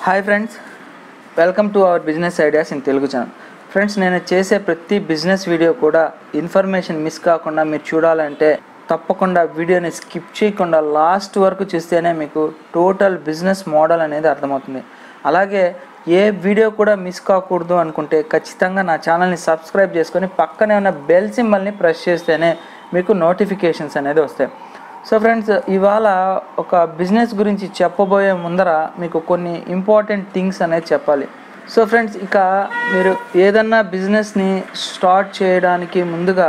hi friends welcome to our business ideas in Telugu channel friends నేను చేసే ప్రతి business video కూడా ఇన్ఫర్మేషన్ మిస్ కాకుండా మీరు చూడాలంటే తప్పకుండా వీడియోని స్కిప్ చేయకుండా లాస్ట్ వరకు చూస్తేనే మీకు టోటల్ బిజినెస్ మోడల్ అనేది అర్థమవుతుంది అలాగే ఏ వీడియో కూడా మిస్ కాకూడదు అనుకుంటే ఖచ్చితంగా నా ఛానల్ని సబ్స్క్రైబ్ చేసుకొని పక్కనే ఉన్న బెల్ సింబల్ని ప్రెస్ చేస్తేనే మీకు నోటిఫికేషన్స్ అనేది వస్తాయి సో ఫ్రెండ్స్ ఇవాళ ఒక బిజినెస్ గురించి చెప్పబోయే ముందర మీకు కొన్ని ఇంపార్టెంట్ థింగ్స్ అనేది చెప్పాలి సో ఫ్రెండ్స్ ఇక మీరు ఏదన్నా బిజినెస్ని స్టార్ట్ చేయడానికి ముందుగా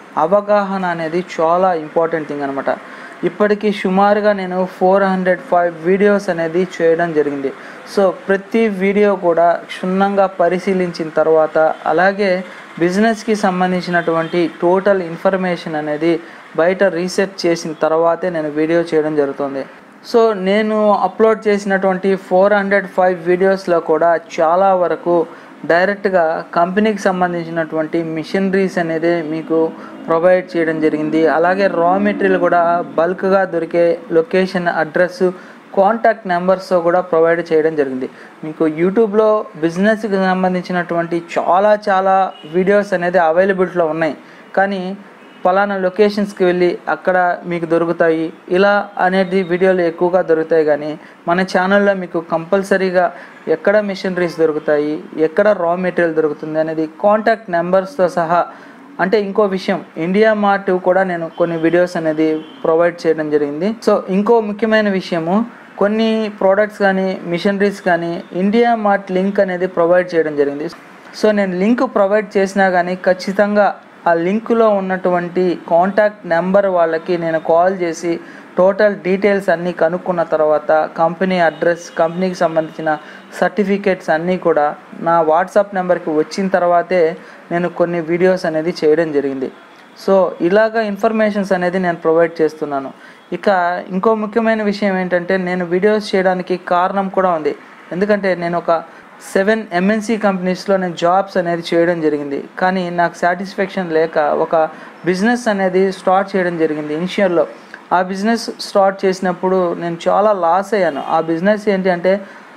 అవగాహన అనేది చాలా ఇంపార్టెంట్ థింగ్ అనమాట ఇప్పటికీ సుమారుగా నేను ఫోర్ హండ్రెడ్ ఫైవ్ వీడియోస్ అనేది చేయడం జరిగింది సో ప్రతి వీడియో కూడా క్షుణ్ణంగా పరిశీలించిన తర్వాత అలాగే బిజినెస్కి సంబంధించినటువంటి టోటల్ ఇన్ఫర్మేషన్ అనేది బయట రీసెర్చ్ చేసిన తర్వాతే నేను వీడియో చేయడం జరుగుతుంది సో నేను అప్లోడ్ చేసినటువంటి ఫోర్ హండ్రెడ్ ఫైవ్ వీడియోస్లో కూడా చాలా వరకు డైరెక్ట్గా కంపెనీకి సంబంధించినటువంటి మిషనరీస్ అనేది మీకు ప్రొవైడ్ చేయడం జరిగింది అలాగే రా మెటీరియల్ కూడా బల్క్గా దొరికే లొకేషన్ అడ్రస్ కాంటాక్ట్ నెంబర్స్తో కూడా ప్రొవైడ్ చేయడం జరిగింది మీకు యూట్యూబ్లో బిజినెస్కి సంబంధించినటువంటి చాలా చాలా వీడియోస్ అనేది అవైలబిలిటీలో ఉన్నాయి కానీ పలానా లొకేషన్స్కి వెళ్ళి అక్కడ మీకు దొరుకుతాయి ఇలా అనేది వీడియోలు ఎక్కువగా దొరుకుతాయి కానీ మన ఛానల్లో మీకు కంపల్సరీగా ఎక్కడ మిషనరీస్ దొరుకుతాయి ఎక్కడ రా మెటీరియల్ దొరుకుతుంది అనేది కాంటాక్ట్ నెంబర్స్తో సహా అంటే ఇంకో విషయం ఇండియా మార్ట్ కూడా నేను కొన్ని వీడియోస్ అనేది ప్రొవైడ్ చేయడం జరిగింది సో ఇంకో ముఖ్యమైన విషయము కొన్ని ప్రోడక్ట్స్ కానీ మిషనరీస్ కానీ ఇండియా మార్ట్ లింక్ అనేది ప్రొవైడ్ చేయడం జరిగింది సో నేను లింక్ ప్రొవైడ్ చేసినా కానీ ఖచ్చితంగా ఆ లింకులో ఉన్నటువంటి కాంటాక్ట్ నెంబర్ వాళ్ళకి నేను కాల్ చేసి టోటల్ డీటెయిల్స్ అన్నీ కనుక్కున్న తర్వాత కంపెనీ అడ్రస్ కంపెనీకి సంబంధించిన సర్టిఫికేట్స్ అన్నీ కూడా నా వాట్సాప్ నెంబర్కి వచ్చిన తర్వాతే నేను కొన్ని వీడియోస్ అనేది చేయడం జరిగింది సో ఇలాగ ఇన్ఫర్మేషన్స్ అనేది నేను ప్రొవైడ్ చేస్తున్నాను ఇక ఇంకో ముఖ్యమైన విషయం ఏంటంటే నేను వీడియోస్ చేయడానికి కారణం కూడా ఉంది ఎందుకంటే నేను ఒక సెవెన్ ఎంఎన్సీ కంపెనీస్లో నేను జాబ్స్ అనేది చేయడం జరిగింది కానీ నాకు సాటిస్ఫాక్షన్ లేక ఒక బిజినెస్ అనేది స్టార్ట్ చేయడం జరిగింది ఇనిషియల్లో ఆ బిజినెస్ స్టార్ట్ చేసినప్పుడు నేను చాలా లాస్ అయ్యాను ఆ బిజినెస్ ఏంటి అంటే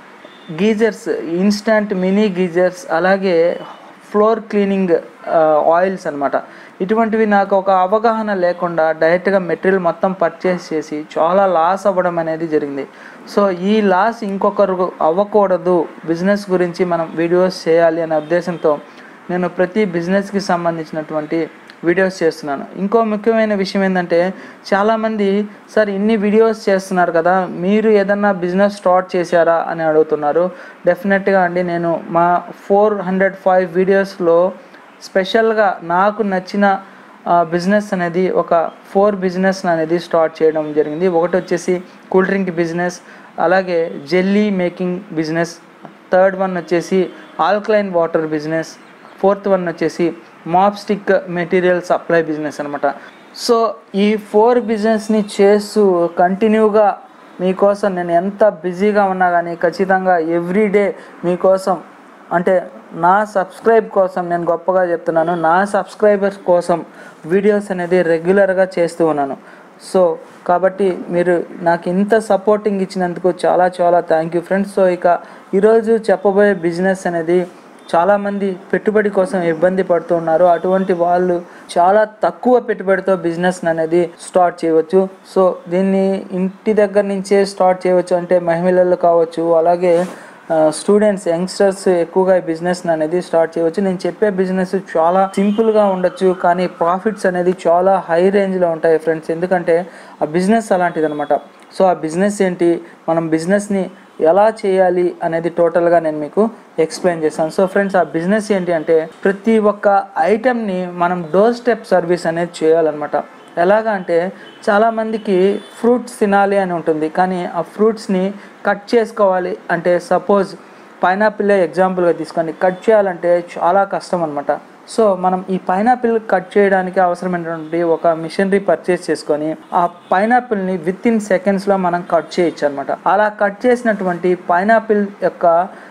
గీజర్స్ ఇన్స్టంట్ మినీ గీజర్స్ అలాగే ఫ్లోర్ క్లీనింగ్ ఆయిల్స్ అనమాట ఇటువంటివి నాకు ఒక అవగాహన లేకుండా డైరెక్ట్గా మెటీరియల్ మొత్తం పర్చేస్ చేసి చాలా లాస్ అవ్వడం అనేది జరిగింది సో ఈ లాస్ ఇంకొకరు అవ్వకూడదు బిజినెస్ గురించి మనం వీడియోస్ చేయాలి అనే ఉద్దేశంతో నేను ప్రతి బిజినెస్కి సంబంధించినటువంటి వీడియోస్ చేస్తున్నాను ఇంకో ముఖ్యమైన విషయం ఏంటంటే చాలామంది సార్ ఇన్ని వీడియోస్ చేస్తున్నారు కదా మీరు ఏదన్నా బిజినెస్ స్టార్ట్ చేశారా అని అడుగుతున్నారు డెఫినెట్గా అండి నేను మా ఫోర్ హండ్రెడ్ ఫైవ్ వీడియోస్లో స్పెషల్గా నాకు నచ్చిన బిజినెస్ అనేది ఒక ఫోర్ బిజినెస్ అనేది స్టార్ట్ చేయడం జరిగింది ఒకటి వచ్చేసి కూల్ డ్రింక్ బిజినెస్ అలాగే jelly making business third one వచ్చేసి alkaline water business fourth one వచ్చేసి mop stick material supply business అనమాట సో ఈ ఫోర్ బిజినెస్ని చేస్తూ కంటిన్యూగా మీకోసం నేను ఎంత బిజీగా ఉన్నా కానీ ఖచ్చితంగా ఎవ్రీడే మీకోసం అంటే నా సబ్స్క్రైబ్ కోసం నేను గొప్పగా చెప్తున్నాను నా సబ్స్క్రైబర్స్ కోసం వీడియోస్ అనేది రెగ్యులర్గా చేస్తూ ఉన్నాను సో కాబట్టి మీరు నాకు ఇంత సపోర్టింగ్ ఇచ్చినందుకు చాలా చాలా థ్యాంక్ యూ ఫ్రెండ్స్ సో ఇక ఈరోజు చెప్పబోయే బిజినెస్ అనేది చాలామంది పెట్టుబడి కోసం ఇబ్బంది పడుతూ ఉన్నారు అటువంటి వాళ్ళు చాలా తక్కువ పెట్టుబడితో బిజినెస్ అనేది స్టార్ట్ చేయవచ్చు సో దీన్ని ఇంటి దగ్గర నుంచే స్టార్ట్ చేయవచ్చు అంటే మహిళలు కావచ్చు అలాగే స్టూడెంట్స్ యంగ్స్టర్స్ ఎక్కువగా ఈ బిజినెస్ అనేది స్టార్ట్ చేయవచ్చు నేను చెప్పే బిజినెస్ చాలా సింపుల్గా ఉండొచ్చు కానీ ప్రాఫిట్స్ అనేది చాలా హై రేంజ్లో ఉంటాయి ఫ్రెండ్స్ ఎందుకంటే ఆ బిజినెస్ అలాంటిది అనమాట సో ఆ బిజినెస్ ఏంటి మనం బిజినెస్ని ఎలా చేయాలి అనేది టోటల్గా నేను మీకు ఎక్స్ప్లెయిన్ చేస్తాను సో ఫ్రెండ్స్ ఆ బిజినెస్ ఏంటి అంటే ప్రతి ఒక్క ఐటెంని మనం డోర్ స్టెప్ సర్వీస్ అనేది చేయాలన్నమాట ఎలాగా అంటే చాలామందికి ఫ్రూట్స్ తినాలి అని ఉంటుంది కానీ ఆ ఫ్రూట్స్ని కట్ చేసుకోవాలి అంటే సపోజ్ పైనాపిల్ ఎగ్జాంపుల్గా తీసుకోండి కట్ చేయాలంటే చాలా కష్టం అనమాట సో మనం ఈ పైనాపిల్ కట్ చేయడానికి అవసరమైనటువంటి ఒక మిషనరీ పర్చేస్ చేసుకొని ఆ పైనాపిల్ని విత్ ఇన్ సెకండ్స్లో మనం కట్ చేయొచ్చు అనమాట అలా కట్ చేసినటువంటి పైనాపిల్ యొక్క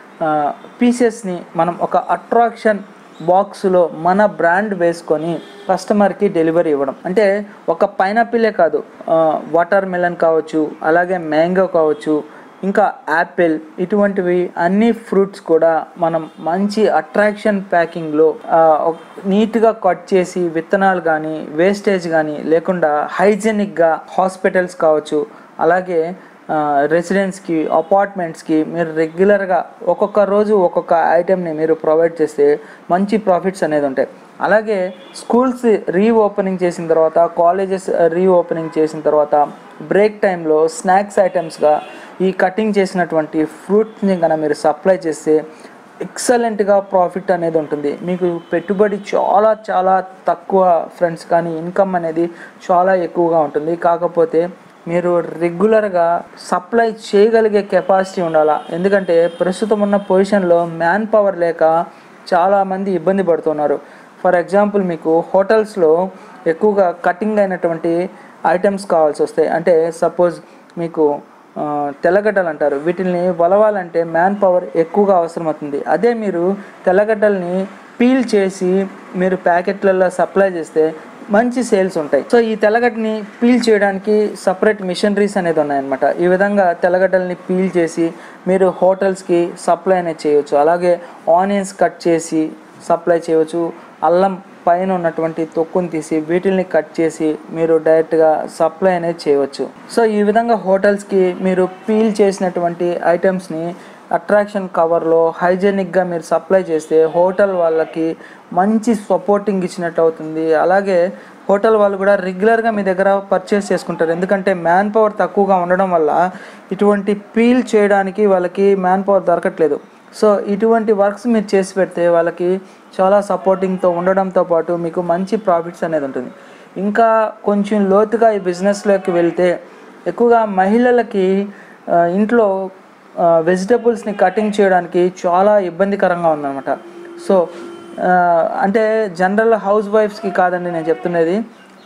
పీసెస్ని మనం ఒక అట్రాక్షన్ బాక్స్లో మన బ్రాండ్ వేసుకొని కస్టమర్కి డెలివరీ ఇవ్వడం అంటే ఒక పైనాపిలే కాదు వాటర్ మెలన్ కావచ్చు అలాగే మ్యాంగో కావచ్చు ఇంకా యాపిల్ ఇటువంటివి అన్ని ఫ్రూట్స్ కూడా మనం మంచి అట్రాక్షన్ ప్యాకింగ్లో నీట్గా కట్ చేసి విత్తనాలు కానీ వేస్టేజ్ కానీ లేకుండా హైజెనిక్గా హాస్పిటల్స్ కావచ్చు అలాగే రెసిడెన్స్కి అపార్ట్మెంట్స్కి మీరు రెగ్యులర్గా ఒక్కొక్క రోజు ఒక్కొక్క ఐటెంని మీరు ప్రొవైడ్ చేస్తే మంచి ప్రాఫిట్స్ అనేది ఉంటాయి అలాగే స్కూల్స్ రీఓపెనింగ్ చేసిన తర్వాత కాలేజెస్ రీఓపెనింగ్ చేసిన తర్వాత బ్రేక్ టైంలో స్నాక్స్ ఐటమ్స్గా ఈ కటింగ్ చేసినటువంటి ఫ్రూట్స్ని కనుక మీరు సప్లై చేస్తే ఎక్సలెంట్గా ప్రాఫిట్ అనేది ఉంటుంది మీకు పెట్టుబడి చాలా చాలా తక్కువ ఫ్రెండ్స్ కానీ ఇన్కమ్ అనేది చాలా ఎక్కువగా ఉంటుంది కాకపోతే మీరు రెగ్యులర్గా సప్లై చేయగలిగే కెపాసిటీ ఉండాలా ఎందుకంటే ప్రస్తుతం ఉన్న పొజిషన్లో మ్యాన్ పవర్ లేక చాలామంది ఇబ్బంది పడుతున్నారు ఫర్ ఎగ్జాంపుల్ మీకు హోటల్స్లో ఎక్కువగా కటింగ్ అయినటువంటి ఐటమ్స్ కావాల్సి వస్తాయి అంటే సపోజ్ మీకు ఆ, తెల్లగడ్డలు అంటారు వీటిని వలవాలంటే మ్యాన్ పవర్ ఎక్కువగా అవసరం అవుతుంది అదే మీరు తెల్లగడ్డల్ని పీల్ చేసి మీరు ప్యాకెట్లలో సప్లై చేస్తే మంచి సేల్స్ ఉంటాయి సో ఈ తెల్లగడ్డని పీల్ చేయడానికి సపరేట్ మిషనరీస్ అనేది ఉన్నాయన్నమాట ఈ విధంగా తెల్లగడ్డల్ని పీల్ చేసి మీరు హోటల్స్కి సప్లై అనేది చేయవచ్చు అలాగే ఆనియన్స్ కట్ చేసి సప్లై చేయవచ్చు అల్లం పైన ఉన్నటువంటి తొక్కుని తీసి వీటిల్ని కట్ చేసి మీరు డైరెక్ట్గా సప్లై అనేది చేయవచ్చు సో ఈ విధంగా హోటల్స్కి మీరు పీల్ చేసినటువంటి ఐటమ్స్ని అట్రాక్షన్ కవర్లో హైజెనిక్గా మీరు సప్లై చేస్తే హోటల్ వాళ్ళకి మంచి సపోర్టింగ్ ఇచ్చినట్టు అవుతుంది అలాగే హోటల్ వాళ్ళు కూడా రెగ్యులర్గా మీ దగ్గర పర్చేస్ చేసుకుంటారు ఎందుకంటే మ్యాన్ పవర్ తక్కువగా ఉండడం వల్ల ఇటువంటి పీల్ చేయడానికి వాళ్ళకి మ్యాన్ పవర్ దొరకట్లేదు సో ఇటువంటి వర్క్స్ మీరు చేసి పెడితే వాళ్ళకి చాలా సపోర్టింగ్తో ఉండడంతో పాటు మీకు మంచి ప్రాఫిట్స్ అనేది ఉంటుంది ఇంకా కొంచెం లోతుగా ఈ బిజినెస్లోకి వెళ్తే ఎక్కువగా మహిళలకి ఆ, ఇంట్లో వెజిటబుల్స్ని కటింగ్ చేయడానికి చాలా ఇబ్బందికరంగా ఉందన్నమాట సో ఆ, అంటే జనరల్ హౌస్ వైఫ్స్కి కాదండి నేను చెప్తున్నది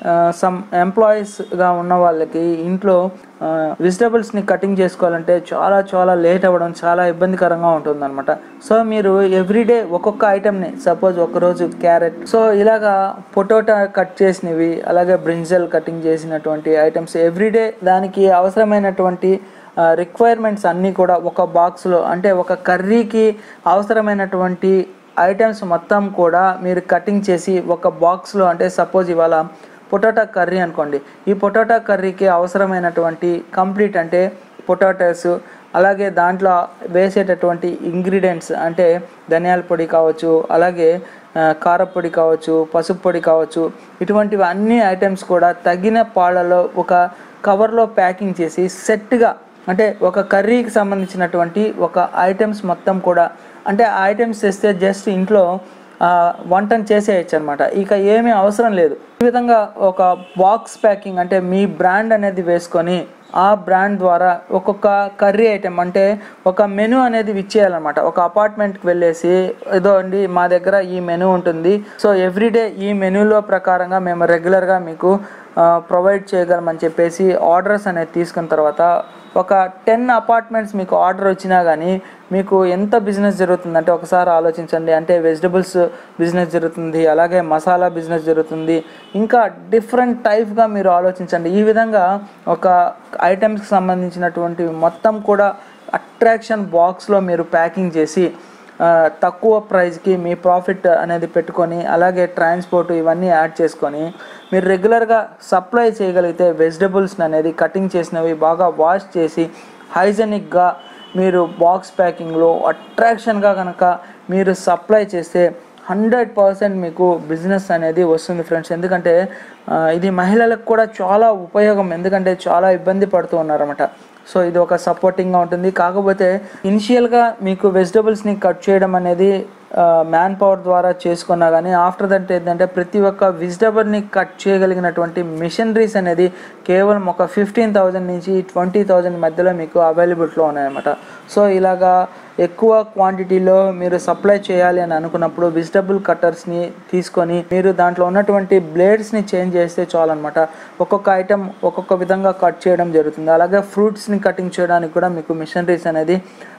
సమ్ ఎంప్లాయీస్గా ఉన్న వాళ్ళకి ఇంట్లో వెజిటబుల్స్ని కటింగ్ చేసుకోవాలంటే చాలా చాలా లేట్ అవ్వడం చాలా ఇబ్బందికరంగా ఉంటుందన్నమాట సో మీరు ఎవ్రీడే ఒక్కొక్క ఐటెంని సపోజ్ ఒకరోజు క్యారెట్ సో ఇలాగా పొటాటో కట్ చేసినవి అలాగే బ్రింజల్ కటింగ్ చేసినటువంటి ఐటమ్స్ ఎవ్రీడే దానికి అవసరమైనటువంటి రిక్వైర్మెంట్స్ అన్నీ కూడా ఒక బాక్స్లో అంటే ఒక కర్రీకి అవసరమైనటువంటి ఐటమ్స్ మొత్తం కూడా మీరు కటింగ్ చేసి ఒక బాక్స్లో అంటే సపోజ్ ఇవాళ పొటాటా కర్రీ అనుకోండి ఈ పొటాటా కర్రీకి అవసరమైనటువంటి కంప్లీట్ అంటే పొటాటోస్ అలాగే దాంట్లో వేసేటటువంటి ఇంగ్రీడియంట్స్ అంటే ధనియాల పొడి కావచ్చు అలాగే ఆ, కారపొడి కావచ్చు పసుపు పొడి కావచ్చు ఇటువంటివి అన్ని ఐటమ్స్ కూడా తగిన పాళ్ళలో ఒక కవర్లో ప్యాకింగ్ చేసి సెట్గా అంటే ఒక కర్రీకి సంబంధించినటువంటి ఒక ఐటమ్స్ మొత్తం కూడా అంటే ఆ ఐటమ్స్ తెస్తే జస్ట్ ఇంట్లో ఆ, వంటను చేసేయచ్చు అనమాట ఇక ఏమీ అవసరం లేదు ఈ విధంగా ఒక బాక్స్ ప్యాకింగ్ అంటే మీ బ్రాండ్ అనేది వేసుకొని ఆ బ్రాండ్ ద్వారా ఒక్కొక్క కర్రీ ఐటెం అంటే ఒక మెనూ అనేది ఇచ్చేయాలన్నమాట ఒక అపార్ట్మెంట్కి వెళ్ళేసి ఏదో అండి మా దగ్గర ఈ మెనూ ఉంటుంది సో ఎవ్రీడే ఈ మెనూలో ప్రకారంగా మేము రెగ్యులర్గా మీకు ప్రొవైడ్ చేయగలమని చెప్పేసి ఆర్డర్స్ అనేది తీసుకున్న తర్వాత ఒక టెన్ అపార్ట్మెంట్స్ మీకు ఆర్డర్ వచ్చినా కానీ మీకు ఎంత బిజినెస్ జరుగుతుందంటే ఒకసారి ఆలోచించండి అంటే వెజిటబుల్స్ బిజినెస్ జరుగుతుంది అలాగే మసాలా బిజినెస్ జరుగుతుంది ఇంకా డిఫరెంట్ టైప్గా మీరు ఆలోచించండి ఈ విధంగా ఒక ఐటమ్స్కి సంబంధించినటువంటి మొత్తం కూడా అట్రాక్షన్ బాక్స్లో మీరు ప్యాకింగ్ చేసి ఆ, తక్కువ ప్రైస్కి మీ ప్రాఫిట్ అనేది పెట్టుకొని అలాగే ట్రాన్స్పోర్ట్ ఇవన్నీ యాడ్ చేసుకొని మీరు రెగ్యులర్గా సప్లై చేయగలిగితే వెజిటబుల్స్ అనేది కటింగ్ చేసినవి బాగా వాష్ చేసి హైజెనిక్గా మీరు బాక్స్ ప్యాకింగ్లో అట్రాక్షన్గా కనుక మీరు సప్లై చేస్తే హండ్రెడ్ పర్సెంట్ మీకు బిజినెస్ అనేది వస్తుంది ఫ్రెండ్స్ ఎందుకంటే ఆ, ఇది మహిళలకు కూడా చాలా ఉపయోగం ఎందుకంటే చాలా ఇబ్బంది పడుతూ ఉన్నారన్నమాట సో ఇది ఒక సపోర్టింగ్గా ఉంటుంది కాకపోతే ఇనిషియల్గా మీకు వెజిటబుల్స్ని కట్ చేయడం అనేది మ్యాన్ పవర్ ద్వారా చేసుకున్నా కానీ ఆఫ్టర్ దట్ ఏంటంటే ప్రతి ఒక్క వెజిటబుల్ని కట్ చేయగలిగినటువంటి మిషనరీస్ అనేది కేవలం ఒక ఫిఫ్టీన్ థౌజండ్ నుంచి ట్వంటీ థౌజండ్ మధ్యలో మీకు అవైలబిలిటీలో ఉన్నాయన్నమాట సో ఇలాగా ఎక్కువ క్వాంటిటీలో మీరు సప్లై చేయాలి అని అనుకున్నప్పుడు వెజిటబుల్ కట్టర్స్ని తీసుకొని మీరు దాంట్లో ఉన్నటువంటి బ్లేడ్స్ని చేంజ్ చేస్తే చాలన్నమాట ఒక్కొక్క ఐటెం ఒక్కొక్క విధంగా కట్ చేయడం జరుగుతుంది అలాగే ఫ్రూట్స్ని కటింగ్ చేయడానికి కూడా మీకు మిషనరీస్ అనేది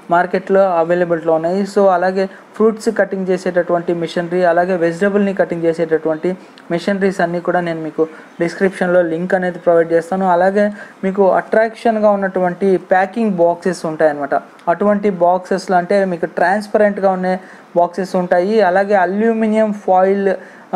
మార్కెట్లో అవైలబిలిటీలో ఉన్నాయి సో అలాగే ఫ్రూట్స్ కటింగ్ చేసేటటువంటి మిషనరీ అలాగే వెజిటబుల్ని కటింగ్ చేసేటటువంటి మిషనరీస్ అన్నీ కూడా నేను మీకు డిస్క్రిప్షన్లో లింక్ అనేది ప్రొవైడ్ చేస్తాను అలాగే మీకు అట్రాక్షన్గా ఉన్నటువంటి ప్యాకింగ్ బాక్సెస్ ఉంటాయన్నమాట అటువంటి బాక్సెస్లో అంటే మీకు ట్రాన్స్పరెంట్గా ఉన్న బాక్సెస్ ఉంటాయి అలాగే అల్యూమినియం ఫాయిల్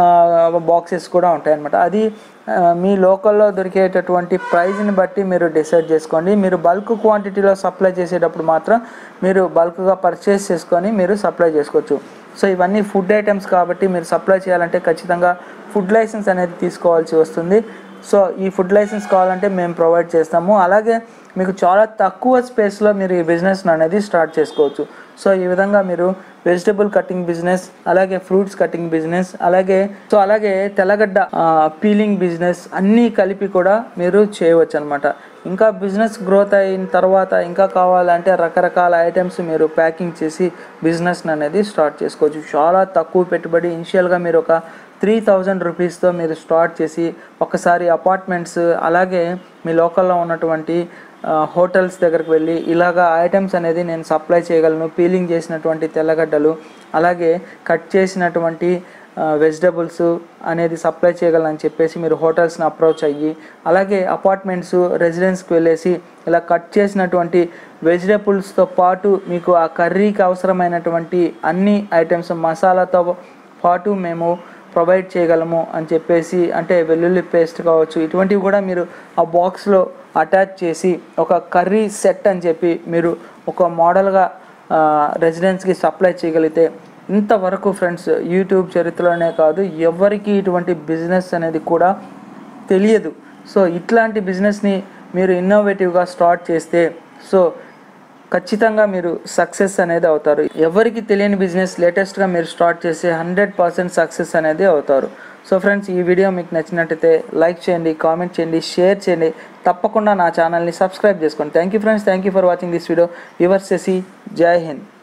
బాక్సెస్ కూడా ఉంటాయి అన్నమాట అది ఆ, మీ లోకల్లో దొరికేటటువంటి ప్రైజ్ని బట్టి మీరు డిసైడ్ చేసుకోండి మీరు బల్క్ క్వాంటిటీలో సప్లై చేసేటప్పుడు మాత్రం మీరు బల్క్గా పర్చేస్ చేసుకొని మీరు సప్లై చేసుకోవచ్చు సో ఇవన్నీ ఫుడ్ ఐటమ్స్ కాబట్టి మీరు సప్లై చేయాలంటే ఖచ్చితంగా ఫుడ్ లైసెన్స్ అనేది తీసుకోవాల్సి వస్తుంది సో ఈ ఫుడ్ లైసెన్స్ కావాలంటే మేము ప్రొవైడ్ చేస్తాము అలాగే మీకు చాలా తక్కువ స్పేస్లో మీరు ఈ బిజినెస్ అనేది స్టార్ట్ చేసుకోవచ్చు సో ఈ విధంగా మీరు వెజిటబుల్ కటింగ్ బిజినెస్ అలాగే ఫ్రూట్స్ కటింగ్ బిజినెస్ అలాగే సో అలాగే తెల్లగడ్డ పీలింగ్ బిజినెస్ అన్నీ కలిపి కూడా మీరు చేయవచ్చు అనమాట ఇంకా బిజినెస్ గ్రోత్ అయిన తర్వాత ఇంకా కావాలంటే రకరకాల ఐటమ్స్ మీరు ప్యాకింగ్ చేసి బిజినెస్ అనేది స్టార్ట్ చేసుకోవచ్చు చాలా తక్కువ పెట్టుబడి ఇనిషియల్గా మీరు ఒక త్రీ థౌజండ్ రూపీస్తో మీరు స్టార్ట్ చేసి ఒకసారి అపార్ట్మెంట్స్ అలాగే మీ లోకల్లో ఉన్నటువంటి ఆ, హోటల్స్ దగ్గరికి వెళ్ళి ఇలాగా ఐటమ్స్ అనేది నేను సప్లై చేయగలను పీలింగ్ చేసినటువంటి తెల్లగడ్డలు అలాగే కట్ చేసినటువంటి వెజిటబుల్స్ అనేది సప్లై చేయగలను చెప్పేసి మీరు హోటల్స్ని అప్రోచ్ అయ్యి అలాగే అపార్ట్మెంట్స్ రెసిడెన్స్కి వెళ్ళేసి ఇలా కట్ చేసినటువంటి వెజిటబుల్స్తో పాటు మీకు ఆ కర్రీకి అవసరమైనటువంటి అన్ని ఐటమ్స్ మసాలాతో పాటు మేము ప్రొవైడ్ చేయగలము అని చెప్పేసి అంటే వెల్లుల్లి పేస్ట్ కావచ్చు ఇటువంటివి కూడా మీరు ఆ బాక్స్లో అటాచ్ చేసి ఒక కర్రీ సెట్ అని చెప్పి మీరు ఒక మోడల్గా రెసిడెన్స్కి సప్లై చేయగలిగితే ఇంతవరకు ఫ్రెండ్స్ యూట్యూబ్ చరిత్రలోనే కాదు ఎవరికి ఇటువంటి బిజినెస్ అనేది కూడా తెలియదు సో ఇట్లాంటి బిజినెస్ని మీరు ఇన్నోవేటివ్గా స్టార్ట్ చేస్తే సో ఖచ్చితంగా మీరు సక్సెస్ అనేది అవుతారు ఎవరికి తెలియని బిజినెస్ లేటెస్ట్గా మీరు స్టార్ట్ చేసి హండ్రెడ్ పర్సెంట్ సక్సెస్ అనేది అవుతారు సో ఫ్రెండ్స్ ఈ వీడియో మీకు నచ్చినట్టయితే లైక్ చేయండి కామెంట్ చేయండి షేర్ చేయండి తప్పకుండా నా ఛానల్ని సబ్స్క్రైబ్ చేసుకోండి thank you friends thank you for watching this video your Shashi Jai Hind